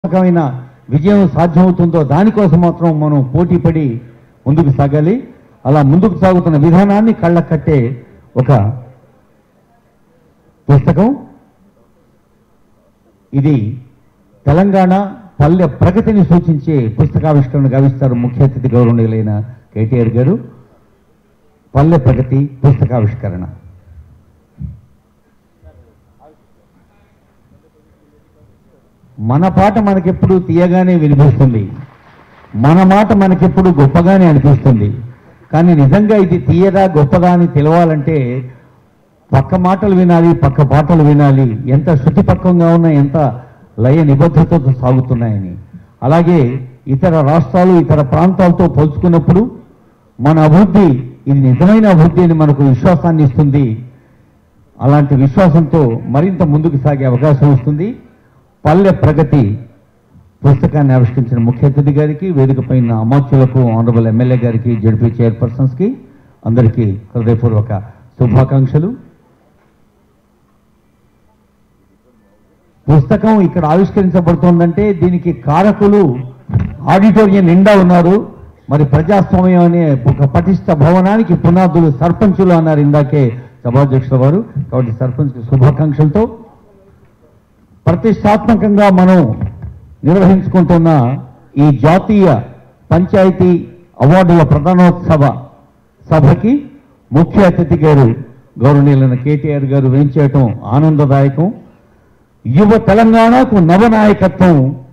రకమైన విజయం సాధ్యమవుతుందో దానికోసం మాత్రం మనం పోటీపడి ముందుకు సాగాలి అలా ముందుకు సాగుతున్న విధానాన్ని కళ్ళ కట్టే ఒక పుస్తకం ఇది తెలంగాణ పల్లె ప్రగతిని సూచించే పుస్తకావిష్కరణ గావిస్తారు ముఖ్య అతిథి గౌరవనీయులైన కేటీఆర్ గారు పల్లె ప్రగతి పుస్తకావిష్కరణ మన పాట మనకెప్పుడు తీయగానే వినిపిస్తుంది మన మాట మనకెప్పుడు గొప్పగానే అనిపిస్తుంది కానీ నిజంగా ఇది తీయదా గొప్పదా అని తెలవాలంటే పక్క మాటలు వినాలి పక్క పాటలు వినాలి ఎంత శృతిపక్వంగా ఉన్నా ఎంత లయ నిబద్ధతతో సాగుతున్నాయని అలాగే ఇతర రాష్ట్రాలు ఇతర ప్రాంతాలతో పోల్చుకున్నప్పుడు మన అభివృద్ధి ఇది నిజమైన అభివృద్ధి అని మనకు విశ్వాసాన్ని ఇస్తుంది అలాంటి విశ్వాసంతో మరింత ముందుకు సాగే అవకాశం వస్తుంది పల్లె ప్రగతి పుస్తకాన్ని ఆవిష్కరించిన ముఖ్య అతిథి గారికి వేదికపై ఉన్న అమాత్యులకు ఆనరబుల్ ఎమ్మెల్యే గారికి జడ్పీ చైర్పర్సన్స్కి అందరికీ హృదయపూర్వక శుభాకాంక్షలు పుస్తకం ఇక్కడ ఆవిష్కరించబడుతోందంటే దీనికి కారకులు ఆడిటోరియం నిండా ఉన్నారు మరి ప్రజాస్వామ్యం అనే ఒక పటిష్ట భవనానికి పునాదులు సర్పంచులు అన్నారు ఇందాకే సభాధ్యక్షుల వారు కాబట్టి సర్పంచ్కి శుభాకాంక్షలతో ప్రతిష్టాత్మకంగా మనం నిర్వహించుకుంటున్న ఈ జాతీయ పంచాయతీ అవార్డుల ప్రధానోత్సవ సభకి ముఖ్య అతిథి గారు గౌరవనీయులైన కేటీఆర్ గారు వేయించేయటం ఆనందదాయకం యువ తెలంగాణకు నవనాయకత్వం